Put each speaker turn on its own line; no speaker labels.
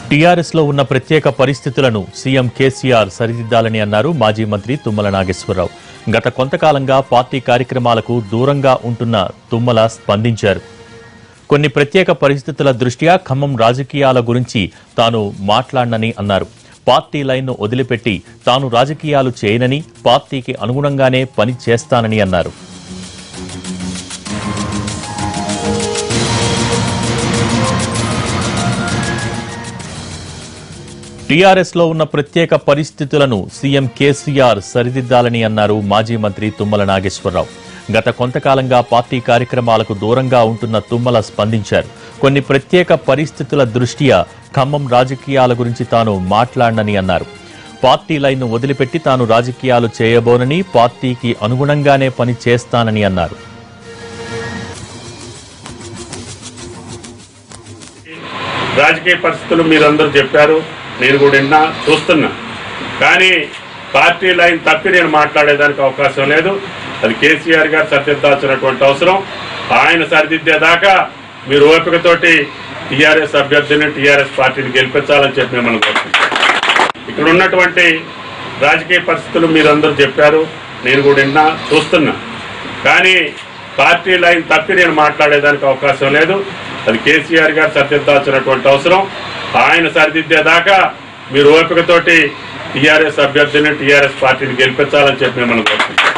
TRS లో ఉన్న ప్రత్యేక పరిస్థితులను సీఎం కేసీఆర్ సరిదిద్దాలని అన్నారు మాజీ మంత్రి తుమ్మల నాగేశ్వరరావు గత కొంతకాలంగా పార్టీ కార్యక్రమాలకు దూరంగా ఉంటున్న తుమ్మల స్పందించారు కొన్ని ప్రత్యేక పరిస్థితుల దృష్ట్యా ఖమ్మం రాజకీయాల గురించి తాను మాట్లాడనని అన్నారు పార్టీ లైన్ను వదిలిపెట్టి తాను రాజకీయాలు చేయనని పార్టీకి అనుగుణంగానే పని చేస్తానని అన్నారు టీఆర్ఎస్ లో ఉన్న ప్రత్యేక పరిస్థితులను సీఎం కేసీఆర్ సరిదిద్దాలని అన్నారు మాజీ మంత్రి తుమ్మల నాగేశ్వరరావు గత కొంతకాలంగా పార్టీ కార్యక్రమాలకు దూరంగా ఉంటున్న తుమ్మల స్పందించారు కొన్ని ప్రత్యేక పరిస్థితుల దృష్ట్యా ఖమ్మం రాజకీయాల గురించి తాను మాట్లాడనని అన్నారు పార్టీ లైన్ను వదిలిపెట్టి తాను రాజకీయాలు చేయబోనని పార్టీకి అనుగుణంగానే పని చేస్తానని అన్నారు
రాజకీయ పరిస్థితులు మీరందరూ చెప్పారు నేను కూడా విన్నా చూస్తున్నా కానీ పార్టీ లైన్ తప్పి నేను మాట్లాడేదానికి అవకాశం లేదు అది కేసీఆర్ గారు సరిదిద్దాల్సినటువంటి అవసరం ఆయన సరిదిద్దేదాకా మీరు ఓపికతోటి టీఆర్ఎస్ అభ్యర్థిని టీఆర్ఎస్ పార్టీని గెలిపించాలని చెప్పి మిమ్మల్ని కోరుతున్నాను ఇక్కడ ఉన్నటువంటి రాజకీయ పరిస్థితులు మీరందరూ చెప్పారు నేను కూడా విన్నా చూస్తున్నా కానీ పార్టీ లైన్ తప్పి నేను మాట్లాడేదానికి అవకాశం లేదు అది కేసీఆర్ గారు సరిదిద్దాల్సినటువంటి అవసరం ఆయన సరిదిద్దేదాకా మీరు ఓపికతోటి టీఆర్ఎస్ అభ్యర్థిని టీఆర్ఎస్ పార్టీని గెలిపించాలని చెప్పి మిమ్మల్ని కోరుతున్నాను